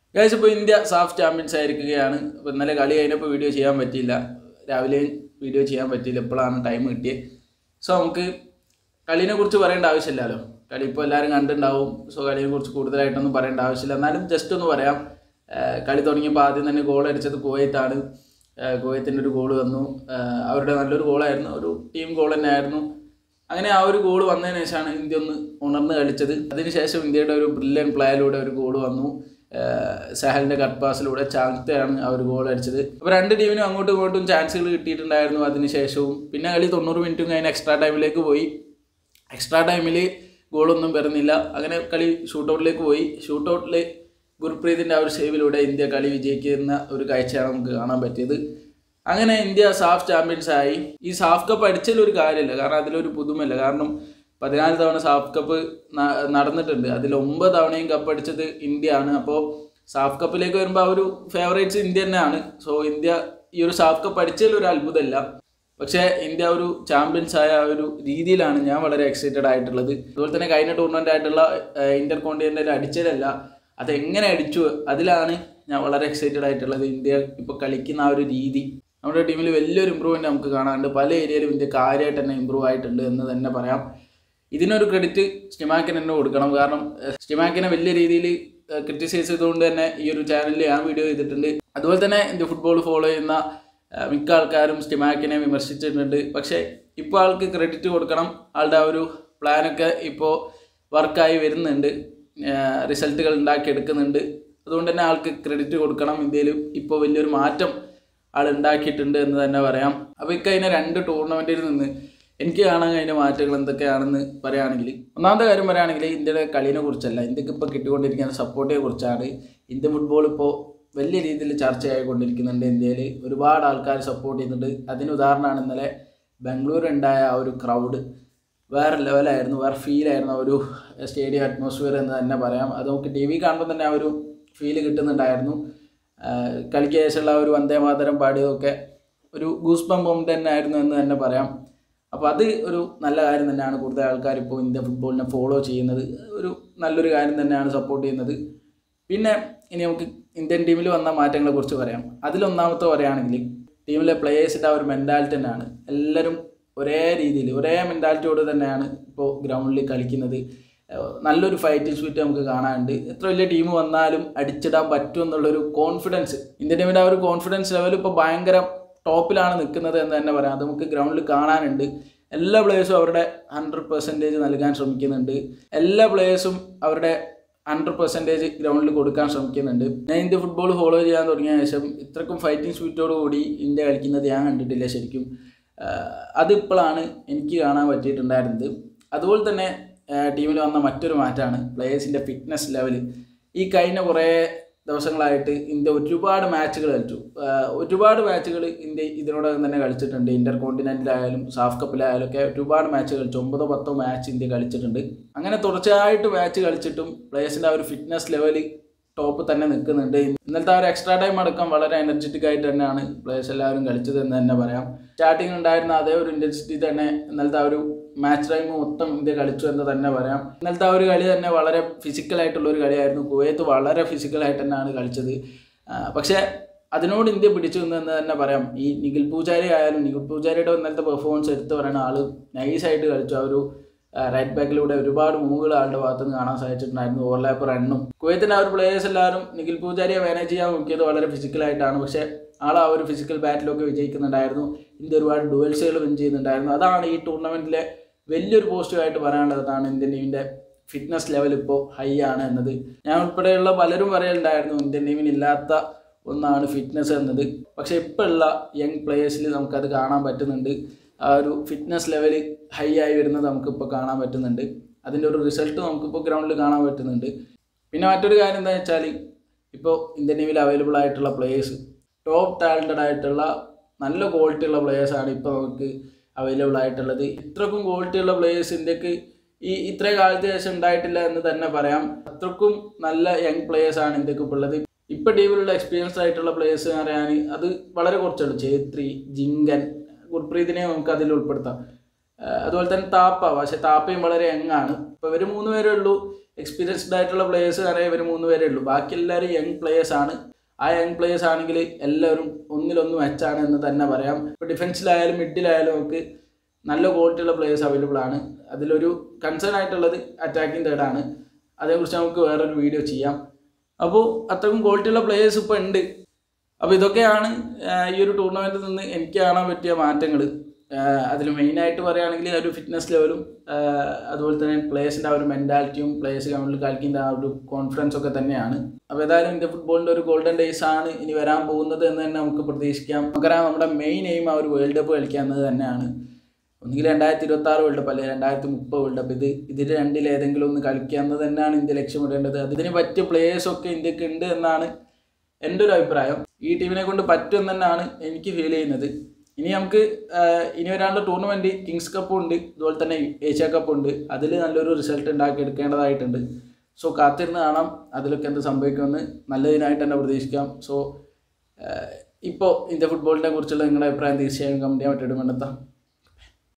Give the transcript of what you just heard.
guys ഇപ്പോൾ India SAFF champions ആയിരിക്കുകയാണ് അപ്പോൾ ഇന്നലെ കളി കഴിഞ്ഞപ്പോൾ വീഡിയോ ചെയ്യാൻ പറ്റിയില്ല രാവിലെ വീഡിയോ ചെയ്യാൻ പറ്റിയില്ല ഇപ്പോഴാണ് ടൈം കിട്ടിയത് സോ നമുക്ക് കളീനെ കുറിച്ച് പറയേണ്ട ആവശ്യമില്ലല്ലോ കളി ഇപ്പോൾ എല്ലാവരും കണ്ടിട്ടുണ്ടാവും സോ കളിയെ കുറിച്ച് കൂടുതലായിട്ടൊന്നും പറയേണ്ട ആവശ്യമില്ല എന്നാലും ജസ്റ്റ് ഒന്ന് പറയാം ഏഹ് കളി തുടങ്ങിയപ്പോൾ ആദ്യം തന്നെ ഗോൾ അടിച്ചത് കുവൈത്താണ് ഏഹ് കുവൈത്തിൻ്റെ ഒരു ഗോൾ വന്നു ഏഹ് അവരുടെ നല്ലൊരു ഗോളായിരുന്നു ഒരു ടീം ഗോൾ തന്നെ ആയിരുന്നു അങ്ങനെ ആ ഒരു ഗോൾ വന്നതിന് ശേഷമാണ് ഇന്ത്യ ഒന്ന് ഉണർന്ന് കളിച്ചത് അതിനുശേഷം ഇന്ത്യയുടെ ഒരു ബ്രില്യൻ പ്ലേയിലൂടെ ഒരു ഗോൾ വന്നു ഏഹ് സഹലിന്റെ കട്ട് പാസിലൂടെ ചാങ്തയാണ് ആ ഒരു ഗോൾ അടിച്ചത് അപ്പോൾ രണ്ട് ടീമിനും അങ്ങോട്ടും ഇങ്ങോട്ടും ചാൻസുകൾ കിട്ടിയിട്ടുണ്ടായിരുന്നു അതിനുശേഷവും പിന്നെ കളി തൊണ്ണൂറ് മിനിറ്റും കഴിഞ്ഞ് എക്സ്ട്രാ ടൈമിലേക്ക് പോയി എക്സ്ട്രാ ടൈമിൽ ഗോളൊന്നും വരുന്നില്ല അങ്ങനെ കളി ഷൂട്ടൗട്ടിലേക്ക് പോയി ഷൂട്ടൗട്ടിൽ ഗുർപ്രീതിൻ്റെ ആ ഒരു സേവിലൂടെ ഇന്ത്യ കളി വിജയിക്കുന്ന ഒരു കാഴ്ചയാണ് നമുക്ക് കാണാൻ പറ്റിയത് അങ്ങനെ ഇന്ത്യ സാഫ് ചാമ്പ്യൻസ് ആയി ഈ സാഫ് കപ്പ് അടിച്ചതിൽ ഒരു കാര്യമില്ല കാരണം അതിലൊരു പുതുമല്ല കാരണം പതിനാല് തവണ സാഫ് കപ്പ് ന- നടന്നിട്ടുണ്ട് അതിൽ ഒമ്പത് തവണയും കപ്പ് അടിച്ചത് ഇന്ത്യ ആണ് അപ്പോൾ സാഫ് കപ്പിലേക്ക് വരുമ്പോൾ ആ ഒരു ഫേവറേറ്റ്സ് ഇന്ത്യ തന്നെയാണ് സോ ഇന്ത്യ ഈ ഒരു സാഫ് കപ്പ് അടിച്ചതിൽ ഒരു അത്ഭുതമല്ല പക്ഷേ ഇന്ത്യ ഒരു ചാമ്പ്യൻസ് ആയ ആ ഒരു രീതിയിലാണ് ഞാൻ വളരെ എക്സൈറ്റഡ് ആയിട്ടുള്ളത് അതുപോലെ തന്നെ കഴിഞ്ഞ ടൂർണമെൻ്റ് ആയിട്ടുള്ള ഇന്റർ കോണ്ടിനെൻ്റൽ അടിച്ചതല്ല അത് എങ്ങനെ അടിച്ചു അതിലാണ് ഞാൻ വളരെ എക്സൈറ്റഡ് ആയിട്ടുള്ളത് ഇന്ത്യ ഇപ്പോൾ കളിക്കുന്ന ആ ഒരു രീതി നമ്മുടെ ടീമിൽ വലിയൊരു ഇമ്പ്രൂവ്മെൻറ്റ് നമുക്ക് കാണാനുണ്ട് പല ഏരിയയിലും ഇന്ത്യ കാര്യമായിട്ട് തന്നെ ഇമ്പ്രൂവ് ആയിട്ടുണ്ട് എന്ന് തന്നെ പറയാം ഇതിനൊരു ക്രെഡിറ്റ് സ്റ്റിമാക്കിന് തന്നെ കൊടുക്കണം കാരണം ഏഹ്, സ്റ്റിമാക്കിനെ വലിയ രീതിയിൽ ക്രിറ്റിസൈസ് ചെയ്തുകൊണ്ട് തന്നെ ഈ ഒരു ചാനലിൽ ഞാൻ വീഡിയോ ചെയ്തിട്ടുണ്ട് അതുപോലെ തന്നെ ഇന്ത്യ ഫുട്ബോൾ ഫോളോ ചെയ്യുന്ന ഏഹ്, മിക്ക ആൾക്കാരും സ്റ്റിമാക്കിനെ വിമർശിച്ചിട്ടുണ്ട് പക്ഷേ ഇപ്പോൾ ആൾക്ക് ക്രെഡിറ്റ് കൊടുക്കണം ആളുടെ ആ ഒരു പ്ലാനൊക്കെ ഇപ്പോൾ വർക്കായി വരുന്നുണ്ട് റിസൾട്ടുകൾ ഉണ്ടാക്കിയെടുക്കുന്നുണ്ട് അതുകൊണ്ട് തന്നെ ആൾക്ക് ക്രെഡിറ്റ് കൊടുക്കണം ഇന്ത്യയിൽ ഇപ്പോൾ വലിയൊരു മാറ്റം ആൾ ഉണ്ടാക്കിയിട്ടുണ്ട് എന്ന് തന്നെ പറയാം അപ്പോൾ ഇക്കഴിഞ്ഞ രണ്ട് ടൂർണമെൻറ്റിൽ നിന്ന് എനിക്ക് കാണാൻ കഴിഞ്ഞ മാറ്റങ്ങൾ എന്തൊക്കെയാണെന്ന് പറയുകയാണെങ്കിൽ ഒന്നാമത്തെ കാര്യം പറയുകയാണെങ്കിൽ ഇന്ത്യയുടെ കളീനെ കുറിച്ചല്ല ഇന്ത്യക്ക് ഇപ്പോൾ കിട്ടിക്കൊണ്ടിരിക്കുന്ന സപ്പോർട്ടിനെ കുറിച്ചാണ് ഇന്ത്യൻ ഫുട്ബോൾ ഇപ്പോൾ വലിയ രീതിയിൽ ചർച്ചയായിക്കൊണ്ടിരിക്കുന്നുണ്ട് ഇന്ത്യയിൽ ഒരുപാട് ആൾക്കാർ സപ്പോർട്ട് ചെയ്യുന്നുണ്ട് അതിന് ഉദാഹരണമാണ് ഇന്നലെ ബാംഗ്ലൂർ ഉണ്ടായ ആ ഒരു ക്രൗഡ് വേറെ ലെവലായിരുന്നു വേറെ ഫീലായിരുന്നു ആ ഒരു സ്റ്റേഡിയം അറ്റ്മോസ്ഫിയർ എന്ന് തന്നെ പറയാം അത് നമുക്ക് ടി വി കാണുമ്പോൾ തന്നെ ആ ഒരു ഫീല് കിട്ടുന്നുണ്ടായിരുന്നു ആഹ് കളിക്ക് ശേഷമുള്ള ആ ഒരു വന്ദേ മാതരം പാടിയതൊക്കെ ഒരു ഗൂസ് ബം മൊമെൻ്റ് തന്നെ ആയിരുന്നു എന്ന് തന്നെ പറയാം അപ്പോൾ അത് ഒരു നല്ല കാര്യം തന്നെയാണ് കൂടുതൽ ആൾക്കാർ ഇപ്പോൾ ഇന്ത്യ ഫുട്ബോളിനെ ഫോളോ ചെയ്യുന്നത് ഒരു നല്ലൊരു കാര്യം തന്നെയാണ് സപ്പോർട്ട് ചെയ്യുന്നത് പിന്നെ ഇനി നമുക്ക് ഇന്ത്യൻ ടീമിൽ വന്ന മാറ്റങ്ങളെ കുറിച്ച് പറയാം അതിലൊന്നാമത്തെ പറയുകയാണെങ്കിൽ ടീമിലെ പ്ലേയേഴ്സിൻ്റെ ആ ഒരു മെൻറ്റാലിറ്റി തന്നെയാണ് എല്ലാവരും ഒരേ രീതിയിൽ ഒരേ മെൻറ്റാലിറ്റിയോട് തന്നെയാണ് ഇപ്പോൾ ഗ്രൗണ്ടിൽ കളിക്കുന്നത് ഏഹ് നല്ലൊരു ഫൈറ്റിംഗ് സ്പിരിറ്റ് നമുക്ക് കാണാനുണ്ട് എത്ര വലിയ ടീം വന്നാലും അടിച്ചിടാൻ പറ്റും എന്നുള്ളൊരു കോൺഫിഡൻസ് ഇന്ത്യൻ ടീമിൻ്റെ ആ ഒരു കോൺഫിഡൻസ് ലെവൽ ഇപ്പോൾ ഭയങ്കര ടോപ്പിലാണ് നിൽക്കുന്നത് എന്ന് തന്നെ പറയാം അത് നമുക്ക് ഗ്രൗണ്ടിൽ കാണാനുണ്ട് എല്ലാ പ്ലേയേഴ്സും അവരുടെ ഹൺഡ്രഡ് പെർസെൻറ്റേജ് നൽകാൻ ശ്രമിക്കുന്നുണ്ട് എല്ലാ പ്ലേയേഴ്സും അവരുടെ ഹൺഡ്രഡ് പെർസെൻറ്റേജ് ഗ്രൗണ്ടിൽ കൊടുക്കാൻ ശ്രമിക്കുന്നുണ്ട് ഞാൻ ഇന്ത്യ ഫുട്ബോൾ ഫോളോ ചെയ്യാൻ തുടങ്ങിയ ശേഷം ഇത്രക്കും ഫൈറ്റിംഗ് സ്പിരിറ്റോട് കൂടി ഇന്ത്യ കളിക്കുന്നത് ഞാൻ കണ്ടിട്ടില്ല ശരിക്കും ആഹ് അതിപ്പോഴാണ് എനിക്ക് കാണാൻ പറ്റിയിട്ടുണ്ടായിരുന്നത് അതുപോലെ തന്നെ ടീമിൽ വന്ന മറ്റൊരു മാറ്റമാണ് പ്ലേയേഴ്സിൻ്റെ ഫിറ്റ്നസ് ലെവൽ ഈ കഴിഞ്ഞ കുറേ ദിവസങ്ങളായിട്ട് ഇന്ത്യ ഒരുപാട് മാച്ചുകൾ കളിച്ചു ആഹ് ഒരുപാട് മാച്ചുകൾ ഇന്ത്യ ഇതിനോടകം തന്നെ കളിച്ചിട്ടുണ്ട് ഇന്റർ കോണ്ടിനെന്റിലായാലും സാഫ് കപ്പിലായാലും ഒക്കെ ഒരുപാട് മാച്ച് കളിച്ചു ഒമ്പതോ പത്തോ മാച്ച് ഇന്ത്യ കളിച്ചിട്ടുണ്ട് അങ്ങനെ തുടർച്ചയായിട്ട് മാച്ച് കളിച്ചിട്ടും പ്ലേയേഴ്സിൻ്റെ ആ ഒരു ഫിറ്റ്നസ് ലെവൽ ടോപ്പ് തന്നെ നിൽക്കുന്നുണ്ട് ഇന്നലത്തെ ആ ഒരു എക്സ്ട്രാ ടൈം അടക്കം വളരെ എനർജറ്റിക് ആയിട്ട് തന്നെയാണ് പ്ലേയേഴ്സ് എല്ലാവരും കളിച്ചത് എന്ന് തന്നെ പറയാം സ്റ്റാർട്ടിങ് ഉണ്ടായിരുന്ന അതേ ഒരു ഇൻറ്റൻസിറ്റി തന്നെ ഇന്നലത്തെ ആ ഒരു മാച്ച് ടൈം മൊത്തം ഇന്ത്യ കളിച്ചു എന്ന് തന്നെ പറയാം ഇന്നലത്തെ ആ ഒരു കളി തന്നെ വളരെ ഫിസിക്കൽ ആയിട്ടുള്ള ഒരു കളിയായിരുന്നു കുവൈത്ത് വളരെ ഫിസിക്കൽ ആയിട്ട് തന്നെയാണ് കളിച്ചത് ആ, പക്ഷേ അതിനോട് ഇന്ത്യ പിടിച്ചു എന്ന് തന്നെ പറയാം ഈ നിഖിൽ പൂജാരി ആയാലും നിഖിൽ പൂജാരിയുടെ ഇന്നലത്തെ പെർഫോമൻസ് എടുത്തു പറയുന്ന ആള് നൈസായിട്ട് കളിച്ചു ആ ഒരു റൈറ്റ് ബാക്കിലൂടെ ഒരുപാട് മൂവുകൾ ആളുടെ ഭാഗത്ത് നിന്ന് കാണാൻ സാധിച്ചിട്ടുണ്ടായിരുന്നു ഓവർലാപ്പ് റണ്ണും കുവൈത്തിൻ്റെ ആ ഒരു പ്ലേയേഴ്സ് എല്ലാവരും നിഖിൽ പൂജാരിയെ മാനേജ് ചെയ്യാൻ നോക്കിയത് വളരെ ഫിസിക്കലായിട്ടാണ് പക്ഷേ ആൾ ആ ഒരു ഫിസിക്കൽ ബാറ്റിലൊക്കെ വിജയിക്കുന്നുണ്ടായിരുന്നു ഇന്ത്യ ഒരുപാട് ഡുവൽസുകൾ വിൻ ചെയ്യുന്നുണ്ടായിരുന്നു അതാണ് ഈ ടൂർണമെൻറ്റിലെ വലിയൊരു പോസിറ്റീവായിട്ട് പറയാനുള്ളത് അതാണ് ഇന്ത്യൻ ടീമിൻ്റെ ഫിറ്റ്നസ് ലെവൽ ഇപ്പോൾ ഹൈ ആണ് എന്നത് ഞാൻ ഉൾപ്പെടെയുള്ള പലരും പറയലുണ്ടായിരുന്നു ഇന്ത്യൻ ടീമിന് ഇല്ലാത്ത ഒന്നാണ് ഫിറ്റ്നസ് എന്നത് പക്ഷേ ഇപ്പോൾ ഉള്ള യങ് പ്ലേയേഴ്സിൽ നമുക്കത് കാണാൻ പറ്റുന്നുണ്ട് ആ ഒരു ഫിറ്റ്നസ് ലെവൽ ഹൈ ആയി വരുന്നത് നമുക്കിപ്പോൾ കാണാൻ പറ്റുന്നുണ്ട് അതിൻ്റെ ഒരു റിസൾട്ട് നമുക്കിപ്പോൾ ഗ്രൗണ്ടിൽ കാണാൻ പറ്റുന്നുണ്ട് പിന്നെ മറ്റൊരു കാര്യം എന്താ വെച്ചാൽ ഇപ്പോൾ ഇന്ത്യൻ ടീമിൽ അവൈലബിൾ ആയിട്ടുള്ള പ്ലേയേഴ്സ് ടോപ്പ് ടാലൻറ്റഡ് ആയിട്ടുള്ള നല്ല ക്വാളിറ്റി ഉള്ള പ്ലേയേഴ്സാണ് ഇപ്പോൾ നമുക്ക് അവൈലബിൾ ആയിട്ടുള്ളത് ഇത്രക്കും ക്വാളിറ്റി ഉള്ള പ്ലേയേഴ്സ് ഇന്ത്യക്ക് ഈ ഇത്രയും കാലത്തിന് ശേഷം ഉണ്ടായിട്ടില്ല എന്ന് തന്നെ പറയാം അത്രക്കും നല്ല യങ് പ്ലേയേഴ്സാണ് ഇന്ത്യക്ക് ഇപ്പോൾ ഉള്ളത് ഇപ്പോൾ ടീമിലുള്ള എക്സ്പീരിയൻസ് ആയിട്ടുള്ള പ്ലേയേഴ്സ് എന്ന് പറയാൻ അത് വളരെ കുറച്ചുള്ളൂ ഛേത്രി ജിങ്കൻ ഗുർപ്രീതിനെ നമുക്ക് അതിൽ ഉൾപ്പെടുത്താം ആഹ് അതുപോലെ തന്നെ താപ്പ പക്ഷെ താപ്പയും വളരെ യങ്ങാണ് ഇപ്പോൾ ഇവർ മൂന്ന് പേരേ ഉള്ളൂ എക്സ്പീരിയൻസ്ഡ് ആയിട്ടുള്ള പ്ലേയേഴ്സ് കാരണം ഇവർ മൂന്ന് പേരേ ഉള്ളൂ ബാക്കി എല്ലാവരും യങ് പ്ലേയേഴ്സ് ആണ് ആ യങ് പ്ലേയേഴ്സ് ആണെങ്കിൽ എല്ലാവരും ഒന്നിലൊന്ന് മെച്ചാണ് എന്ന് തന്നെ പറയാം ഇപ്പോൾ ഡിഫൻസിലായാലും മിഡിലായാലും നമുക്ക് നല്ല ക്വാളിറ്റിയുള്ള പ്ലേയേഴ്സ് അവൈലബിൾ ആണ് അതിലൊരു കൺസേൺ ആയിട്ടുള്ളത് അറ്റാക്കിംഗ് തേർഡാണ് അതേക്കുറിച്ച് നമുക്ക് വേറൊരു വീഡിയോ ചെയ്യാം അപ്പോൾ അത്രയും ക്വാളിറ്റിയുള്ള പ്ലേയേഴ്സ് ഇപ്പോൾ ഉണ്ട് അപ്പോൾ ഇതൊക്കെയാണ് ആ, ഈ ഒരു ടൂർണമെൻറ്റിൽ നിന്ന് എനിക്ക് കാണാൻ പറ്റിയ മാറ്റങ്ങൾ അതിൽ മെയിനായിട്ട് പറയുകയാണെങ്കിൽ ആ ഒരു ഫിറ്റ്നസ് ലെവലും അതുപോലെ തന്നെ പ്ലേയേഴ്സിൻ്റെ ആ ഒരു മെൻറ്റാലിറ്റിയും പ്ലേയേഴ്സ് ഗ്രൗണ്ടിൽ കളിക്കുന്ന ആ ഒരു കോൺഫിഡൻസ് ഒക്കെ തന്നെയാണ് അപ്പോൾ ഏതായാലും ഇന്ത്യ ഫുട്ബോളിൻ്റെ ഒരു ഗോൾഡൻ ഡേയ്സ് ആണ് ഇനി വരാൻ പോകുന്നത് എന്ന് തന്നെ നമുക്ക് പ്രതീക്ഷിക്കാം നമുക്കറിയാം നമ്മുടെ മെയിൻ എയിം ആ ഒരു വേൾഡ് കപ്പ് കളിക്കുക എന്നത് തന്നെയാണ് ഒന്നുകിൽ രണ്ടായിരത്തി ഇരുപത്തി ആറ് വേൾഡ് കപ്പ് അല്ലെങ്കിൽ രണ്ടായിരത്തി മുപ്പത് വേൾഡ് കപ്പ് ഇത് ഇതിൽ രണ്ടിൽ ഏതെങ്കിലും ഒന്ന് കളിക്കുക എന്ന് തന്നെയാണ് ഇന്ത്യ ലക്ഷ്യമിടേണ്ടത് അതിന് പറ്റിയ പ്ലേയേഴ്സ് ഒക്കെ ഇന്ത്യക്ക് ഉണ്ട് എന്നാണ് എൻ്റെ ഒരു അഭിപ്രായം ഈ ടീമിനെ കൊണ്ട് പറ്റും എന്ന് തന്നെയാണ് എനിക്ക് ഫീൽ ചെയ്യുന്നത് ഇനി നമുക്ക് ആഹ്, ഇനി വരാനുള്ള ടൂർണമെൻറ്റ് കിങ്സ് കപ്പും ഉണ്ട് അതുപോലെ തന്നെ ഏഷ്യ കപ്പും ഉണ്ട് അതിൽ നല്ലൊരു റിസൾട്ട് ഉണ്ടാക്കി എടുക്കേണ്ടതായിട്ടുണ്ട് സോ കാത്തിരുന്ന് കാണാം അതിലൊക്കെ എന്ത് സംഭവിക്കുമെന്ന് നല്ലതിനായിട്ട് തന്നെ പ്രതീക്ഷിക്കാം സോ ഇപ്പോൾ ഇന്ത്യ ഫുട്ബോളിനെ കുറിച്ചുള്ള നിങ്ങളുടെ അഭിപ്രായം തീർച്ചയായും കമൻറ്റ് ചെയ്യാൻ പറ്റിയിട്ട് കണ്ടെത്താം